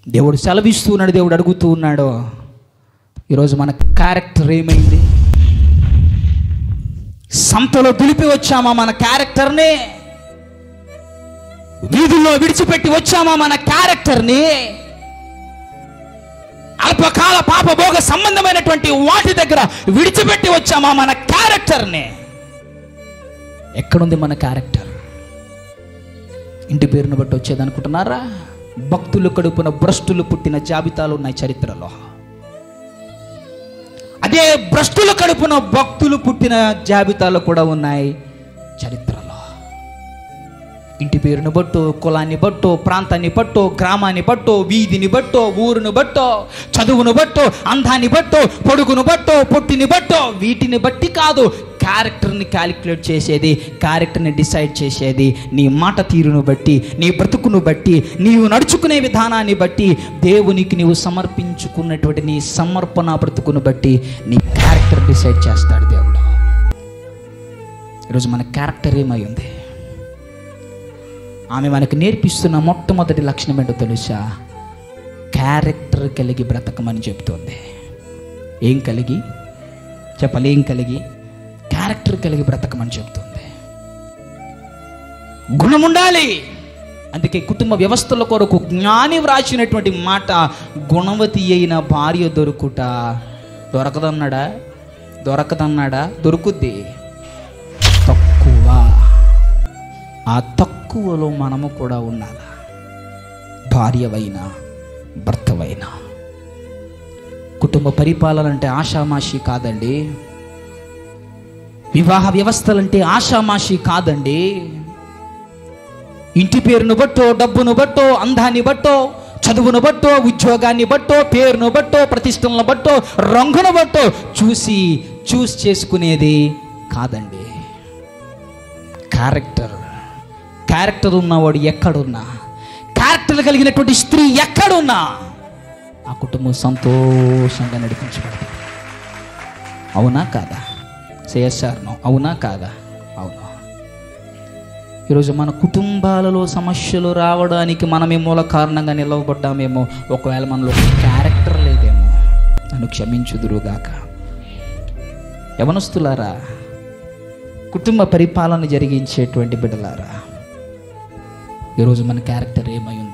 దేవుడు సెలవిస్తూ ఉన్నాడు దేవుడు అడుగుతూ ఉన్నాడు ఈరోజు మన క్యారెక్టర్ ఏమైంది సంతలో దులిపి వచ్చామా మన క్యారెక్టర్ని వీధుల్లో విడిచిపెట్టి వచ్చామా మన క్యారెక్టర్ని అల్పకాల పాపభోగ సంబంధమైనటువంటి వాటి దగ్గర విడిచిపెట్టి వచ్చామా మన క్యారెక్టర్ని ఎక్కడుంది మన క్యారెక్టర్ ఇంటి పేరును బట్టి వచ్చేది అనుకుంటున్నారా భక్తులు కడుపున భ్రష్టులు పుట్టిన జాబితాలు ఉన్నాయి చరిత్రలో అదే భ్రష్టుల కడుపున భక్తులు పుట్టిన జాబితాలు కూడా ఉన్నాయి చరిత్రలో ఇంటి పేరును బట్టో కులాన్ని బట్టో ప్రాంతాన్ని బట్టో గ్రామాన్ని బట్టో వీధిని బట్టో ఊరును బట్టో చదువును బట్టో అందాన్ని బట్టో పొడుగును బట్టో పొట్టిని బట్టో వీటిని బట్టి కాదు క్యారెక్టర్ని క్యాలిక్యులేట్ చేసేది క్యారెక్టర్ని డిసైడ్ చేసేది నీ మాట తీరును బట్టి నీ బ్రతుకును బట్టి నీవు నడుచుకునే విధానాన్ని బట్టి దేవునికి నీవు సమర్పించుకున్నటువంటి నీ సమర్పణ బ్రతుకును బట్టి నీ క్యారెక్టర్ డిసైడ్ చేస్తాడు దేవుడు ఈరోజు మన క్యారెక్టర్ ఏమై ఉంది ఆమె మనకు నేర్పిస్తున్న మొట్టమొదటి లక్షణం ఏంటో తెలుసా క్యారెక్టర్ కలిగి బ్రతకమని చెప్తుంది ఏం కలిగి చెప్పాలి ఏం కలిగి క్యారెక్టర్ కలిగి బ్రతకమని చెప్తుంది గుణం ఉండాలి అందుకే కుటుంబ వ్యవస్థల కొరకు జ్ఞాని వ్రాసినటువంటి మాట గుణవతి అయిన భార్య దొరుకుట దొరకదన్నాడా దొరకదన్నాడా దొరుకుద్ది తక్కువ ఆ తక్కువలో మనము కూడా ఉండాలా భార్యవైనా భర్తవైనా కుటుంబ పరిపాలన అంటే ఆషామాషి కాదండి వివాహ వ్యవస్థలంటే ఆషామాషి కాదండి ఇంటి పేరును బట్టో డబ్బును బట్టో అందాన్ని బట్టో చదువును బట్టో ఉద్యోగాన్ని బట్టో పేరును బట్టో ప్రతిష్టలను బట్టో రంగును బట్టో చూసి చూస్ చేసుకునేది కాదండి క్యారెక్టర్ క్యారెక్టర్ ఉన్నవాడు ఎక్కడున్నా క్యారెక్టర్ కలిగినటువంటి స్త్రీ ఎక్కడున్నా ఆ కుటుంబం సంతోషంగా నడిపించబడుతుంది అవునా కాదా సిఎస్ఆర్ నో అవునా కాదా అవును ఈరోజు మన కుటుంబాలలో సమస్యలు రావడానికి మనమే మూల కారణంగా నిలవబడ్డామేమో ఒకవేళ మనలో క్యారెక్టర్ లేదేమో నన్ను క్షమించుదురుగాక యవనస్తులారా కుటుంబ పరిపాలన జరిగించేటువంటి బిడ్డలారా ఈరోజు మన క్యారెక్టర్ ఏమై ఉంది